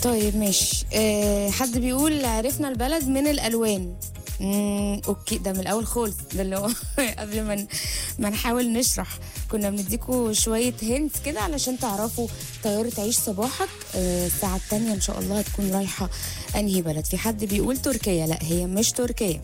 طيب ماشي أه حد بيقول عرفنا البلد من الالوان مم، اوكي ده من الاول خالص ده اللي هو قبل ما ن- ما نحاول نشرح كنا بنديكوا شويه هنت كده علشان تعرفوا طياره عيش صباحك أه الساعه الثانيه ان شاء الله هتكون رايحه انهي بلد في حد بيقول تركيا لا هي مش تركيا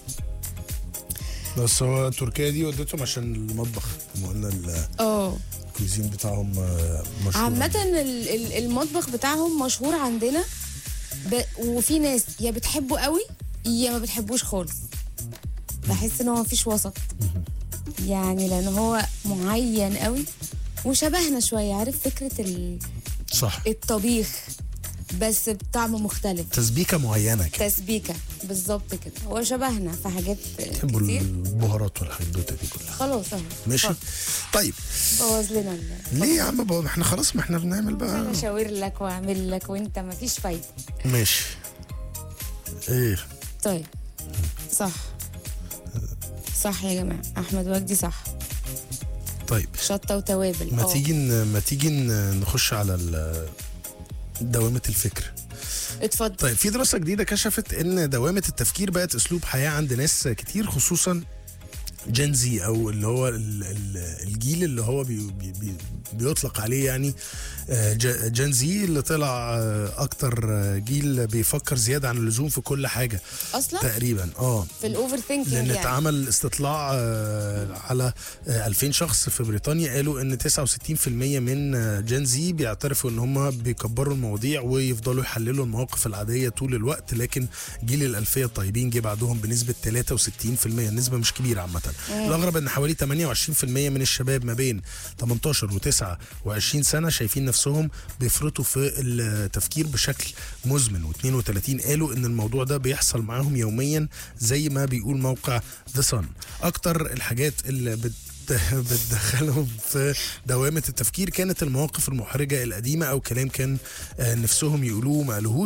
بس هو تركيا دي وديتهم عشان المطبخ هم قلنا ال- اه الكوزين بتاعهم آه، مشهور عامة ال- ال- المطبخ بتاعهم مشهور عندنا ب... وفي ناس يا بتحبه قوي يا ما بتحبوش خالص بحس ان هو مفيش وسط يعني لان هو معين قوي وشبهنا شوية عارف فكرة ال- صح الطبيخ بس بطعم مختلف تسبيكه معينه كده تسبيكة بالظبط كده هو شبهنا في حاجات بيحبوا كتير البهارات والحدوته دي كلها خلاص اهو ماشي اتفضل. طيب بوظ لنا ال- ليه يا عم بابا ما احنا خلاص ما احنا بنعمل بقى انا اشاور لك واعمل لك وانت مفيش فايدة ماشي ايه طيب صح صح يا جماعة أحمد وجدي صح طيب شطة وتوابل ما آه. تيجي ن- ما تيجي ن- نخش على ال- دوامه الفكر اتفضل طيب في دراسة جديدة كشفت إن دوامة التفكير بقت أسلوب حياة عند ناس كتير خصوصا جنزي أو اللي هو ال- ال- الجيل اللي هو بي بي بي بيطلق عليه يعني جنزي اللي طلع آه، أكتر آه، جيل بيفكر زيادة عن اللزوم في كل حاجة أصلا تقريبا اه في الأوفر ثينكينج لان يعني اتعمل استطلاع آه، على آه، 2000 شخص في بريطانيا قالوا ان 69% من آه، جين زي بيعترفوا ان هم بيكبروا المواضيع ويفضلوا يحللوا المواقف العاديه طول الوقت لكن جيل الالفيه الطيبين جه بعدهم بنسبه 63% النسبه مش كبيره عامه الاغرب ان حوالي 28% من الشباب ما بين 18 و29 سنه شايفين نفسهم بيفرطوا في التفكير بشكل مزمن و32 قالوا ان الموضوع ده بيحصل معاهم يوميا زي ما بيقول موقع ذا صن اكتر الحاجات اللي بت بتدخلهم في دوامة التفكير كانت المواقف المحرجة القديمة أو كلام كان آه، نفسهم يقولوه ما قالوهوش